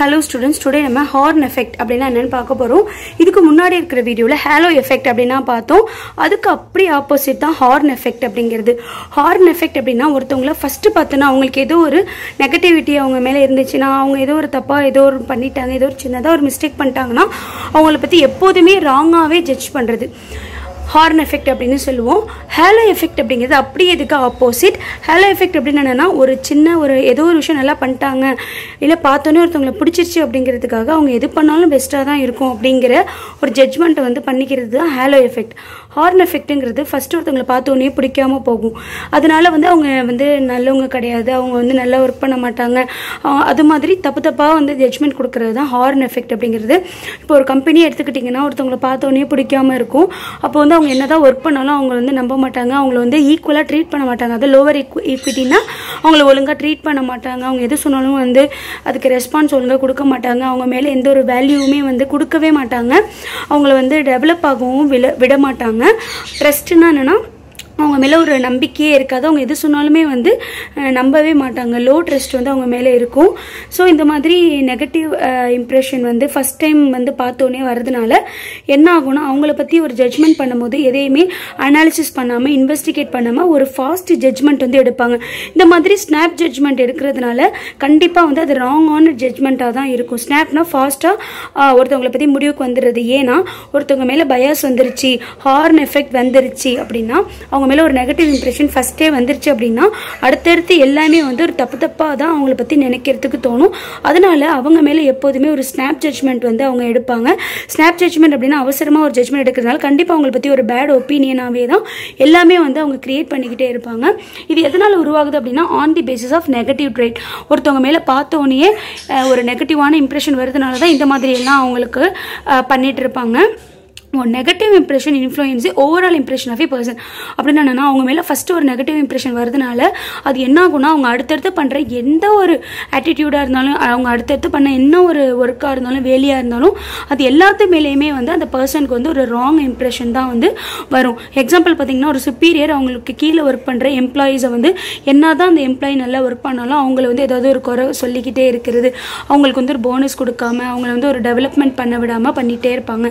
hello students today நம்ம horn effect அப்படின்னா என்னன்னு பார்க்க போகிறோம் இதுக்கு முன்னாடி இருக்கிற வீடியோவில் ஹேலோ எஃபெக்ட் அப்படின்னா பார்த்தோம் அதுக்கு அப்படி ஆப்போசிட் தான் ஹார்ன் எஃபெக்ட் அப்படிங்கிறது ஹார்ன் எஃபெக்ட் அப்படின்னா ஒருத்தவங்கள ஃபஸ்ட்டு பார்த்தோன்னா அவங்களுக்கு ஏதோ ஒரு நெகட்டிவிட்டி அவங்க மேலே இருந்துச்சுன்னா அவங்க ஏதோ ஒரு தப்பாக ஏதோ ஒரு பண்ணிட்டாங்க ஏதோ ஒரு சின்னதாக ஒரு மிஸ்டேக் பண்ணிட்டாங்கன்னா அவங்கள பற்றி எப்போதுமே ராங்காகவே ஜட்ஜ் பண்ணுறது ஹார்ன் எஃபெக்ட் அப்படின்னு சொல்லுவோம் ஹேலோ எஃபெக்ட் அப்படிங்கிறது அப்படியே இதுக்கு ஆப்போசிட் ஹேலோ எஃபெக்ட் அப்படின்னு என்னென்னா ஒரு சின்ன ஒரு ஏதோ ஒரு விஷயம் நல்லா பண்ணிட்டாங்க இல்லை பார்த்தோன்னே ஒருத்தவங்களை பிடிச்சிருச்சு அப்படிங்கிறதுக்காக அவங்க எது பண்ணாலும் பெஸ்ட்டாக தான் இருக்கும் அப்படிங்கிற ஒரு ஜட்ஜ்மெண்ட்டை வந்து பண்ணிக்கிறது தான் ஹேலோ எஃபெக்ட் ஹார்ன் எஃபெக்ட்டுங்கிறது ஃபஸ்ட்டு ஒருத்தவங்களை பார்த்தோன்னே பிடிக்காம போகும் அதனால வந்து அவங்க வந்து நல்லவங்க கிடையாது அவங்க வந்து நல்லா ஒர்க் பண்ண மாட்டாங்க ஆஹ் அது மாதிரி தப்பு தப்பாக வந்து ஜட்ஜ்மெண்ட் கொடுக்கறது தான் ஹார்ன் எஃபெக்ட் அப்படிங்கிறது இப்போ ஒரு கம்பெனி எடுத்துக்கிட்டிங்கன்னா ஒருத்தவங்களை பார்த்தோன்னே பிடிக்காம இருக்கும் அப்போ வந்து அவங்க என்னதான் ஒர்க் பண்ணாலும் அவங்க வந்து நம்ப மாட்டாங்க அவங்கள வந்து ஈக்குவலாக ட்ரீட் பண்ண மாட்டாங்க அது லோவர் ஈக்விட்டினா அவங்கள ஒழுங்காக ட்ரீட் பண்ண மாட்டாங்க அவங்க எது சொன்னாலும் வந்து அதுக்கு ரெஸ்பான்ஸ் ஒழுங்காக கொடுக்க மாட்டாங்க அவங்க மேலே எந்த ஒரு வேல்யூவுமே வந்து கொடுக்கவே மாட்டாங்க அவங்கள வந்து டெவலப் ஆகவும் விட விட மாட்டாங்க ட்ரஸ்ட்னா என்னென்னா அவங்க மேலே ஒரு நம்பிக்கையே இருக்காது அவங்க எது சொன்னாலுமே வந்து அஹ், நம்பவே மாட்டாங்க லோ ட்ரஸ்ட் வந்து அவங்க மேலே இருக்கும் ஸோ இந்த மாதிரி நெகட்டிவ் இம்ப்ரெஷன் வந்து ஃபஸ்ட் டைம் வந்து பார்த்தோன்னே வரதுனால என்ன ஆகும்னா அவங்கள பற்றி ஒரு ஜட்ஜ்மெண்ட் பண்ணும்போது எதையுமே அனாலிசிஸ் பண்ணாமல் இன்வெஸ்டிகேட் பண்ணாமல் ஒரு ஃபாஸ்ட் ஜட்ஜ்மெண்ட் வந்து எடுப்பாங்க இந்த மாதிரி ஸ்னாப் ஜட்ஜ்மெண்ட் எடுக்கிறதுனால கண்டிப்பாக வந்து அது ராங்கான ஜட்ஜ்மெண்ட்டாக தான் இருக்கும் ஸ்னாப்னா ஃபாஸ்ட்டாக ஒருத்தவங்களை பற்றி முடிவுக்கு வந்துடுறது ஏன்னா ஒருத்தவங்க மேலே பயாஸ் வந்துருச்சு ஹார்ன் எஃபெக்ட் வந்துருச்சு அப்படின்னா அவங்க மேலே ஒரு நெகட்டிவ் இம்ப்ரெஷன் ஃபஸ்ட்டே வந்துருச்சு அப்படின்னா அடுத்தடுத்து எல்லாமே வந்து ஒரு தப்பு தப்பாக தான் அவங்கள பற்றி நினைக்கிறதுக்கு தோணும் அதனால அவங்க மேலே எப்போதுமே ஒரு ஸ்னாப் ஜட்ஜ்மெண்ட் வந்து அவங்க எடுப்பாங்க ஸ்னாப் ஜட்ஜ்மெண்ட் அப்படின்னா அவசரமாக ஒரு ஜட்ஜ்மெண்ட் எடுக்கிறதுனால கண்டிப்பாக அவங்கள பற்றி ஒரு பேட் ஒப்பீனியனாகவே தான் எல்லாமே வந்து அவங்க கிரியேட் பண்ணிக்கிட்டே இருப்பாங்க இது எதனால் உருவாகுது அப்படின்னா on the basis of negative trait ஒருத்தவங்க மேலே பார்த்தோன்னே ஒரு நெகட்டிவான இம்ப்ரெஷன் வருதுனால தான் இந்த மாதிரி எல்லாம் அவங்களுக்கு அஹ், பண்ணிட்டு இருப்பாங்க negative impression influence overall impression of a person அப்படின்னு என்னன்னா அவங்க மேலே ஃபஸ்ட்டு ஒரு நெகட்டிவ் இம்ப்ரெஷன் வருதுனால அது என்ன ஆகும்னா அவங்க அடுத்தடுத்து பண்ணுற எந்த ஒரு ஆட்டிடியூடாக இருந்தாலும் அவங்க அடுத்தடுத்து பண்ண என்ன ஒரு ஒர்க்காக இருந்தாலும் வேலையாக இருந்தாலும் அது எல்லாத்து மேலேயுமே வந்து அந்த பர்சனுக்கு வந்து ஒரு ராங் இம்ப்ரெஷன் தான் வந்து வரும் எக்ஸாம்பிள் பார்த்தீங்கன்னா ஒரு சுப்பீரியர் அவங்களுக்கு கீழே ஒர்க் பண்ணுற எம்ப்ளாயீஸை வந்து என்ன தான் அந்த எம்ப்ளாயி நல்லா ஒர்க் பண்ணாலும் அவங்கள வந்து ஏதாவது ஒரு குறை சொல்லிக்கிட்டே இருக்கிறது அவங்களுக்கு வந்து ஒரு போனஸ் கொடுக்காம அவங்கள வந்து ஒரு டெவலப்மெண்ட் பண்ண விடாமல் பண்ணிகிட்டே இருப்பாங்க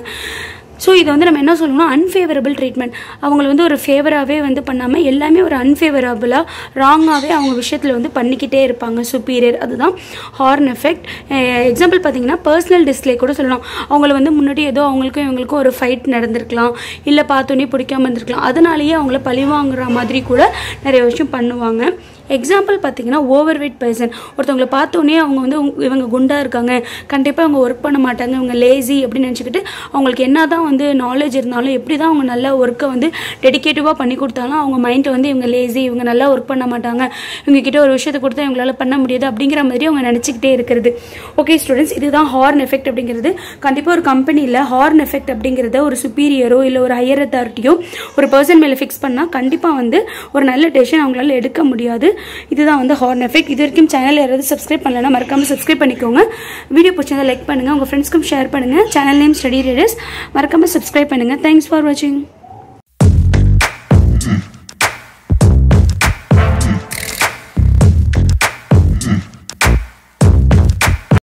ஸோ இதை வந்து நம்ம என்ன சொல்லணும்னா அன்ஃபேவரபிள் ட்ரீட்மெண்ட் அவங்கள வந்து ஒரு ஃபேவராகவே வந்து பண்ணாமல் எல்லாமே ஒரு அன்ஃபேவரபுளாக ராங்காகவே அவங்க விஷயத்தில் வந்து பண்ணிக்கிட்டே இருப்பாங்க சுப்பீரியர் அதுதான் ஹார்ன் எஃபெக்ட் எக்ஸாம்பிள் பார்த்தீங்கன்னா பர்சனல் டிஸ்பிளே கூட சொல்லலாம் அவங்கள வந்து முன்னாடி ஏதோ அவங்களுக்கும் இவங்களுக்கும் ஒரு ஃபைட் நடந்திருக்கலாம் இல்லை பார்த்தோன்னே பிடிக்காம இருந்திருக்கலாம் அதனாலேயே அவங்கள பழி வாங்குற மாதிரி கூட நிறைய விஷயம் பண்ணுவாங்க எக்ஸாம்பிள் பார்த்தீங்கன்னா ஓவர் வெயிட் பர்சன் ஒருத்தவங்களை பார்த்தோன்னே அவங்க வந்து உங்க- இவங்க குண்டாக இருக்காங்க கண்டிப்பாக அவங்க ஒர்க் பண்ண மாட்டாங்க இவங்க லேசி அப்படின்னு நினச்சிக்கிட்டு அவங்களுக்கு என்ன தான் வந்து நாலேஜ் இருந்தாலும் எப்படி தான் அவங்க நல்ல ஒர்க்கை வந்து டெடிகேட்டிவாக பண்ணி கொடுத்தாலும் அவங்க மைண்டை வந்து இவங்க லேசி இவங்க நல்லா ஒர்க் பண்ண மாட்டாங்க இவங்க கிட்ட ஒரு விஷயத்தை கொடுத்தா இவங்களால பண்ண முடியாது அப்படிங்கிற மாதிரி அவங்க நினச்சிக்கிட்டே இருக்கிறது ஓகே ஸ்டூடெண்ட்ஸ் இதுதான் ஹார்ன் எஃபெக்ட் அப்படிங்கிறது கண்டிப்பாக ஒரு கம்பெனியில் ஹார்ன் எஃபெக்ட் அப்படிங்கிறத ஒரு சுப்பீரியரோ இல்லை ஒரு ஹையர் அத்தாரிட்டியோ ஒரு பர்சன் மேலே ஃபிக்ஸ் பண்ணால் கண்டிப்பாக வந்து ஒரு நல்ல டெசிஷன் அவங்களால எடுக்க முடியாது இதுதான் வந்து ஹார்ன் எஃபெக்ட் இது வரைக்கும் சேனல் யாராவது சப்ஸ்கிரைப் பண்ணலன்னா மறக்காமல் சப்ஸ்கிரைப் பண்ணிக்கோங்க வீடியோ பிடிச்சதை லைக் பண்ணுங்கள் உங்கள் ஃப்ரெண்ட்ஸ்க்கும் ஷேர் பண்ணுங்கள் சேனல் நேம் ஸ்டடி ரீடர்ஸ் மறக்காமல் சப்ஸ்கிரைப் பண்ணுங்கள் தேங்க்ஸ் ஃபார் வாட்சிங்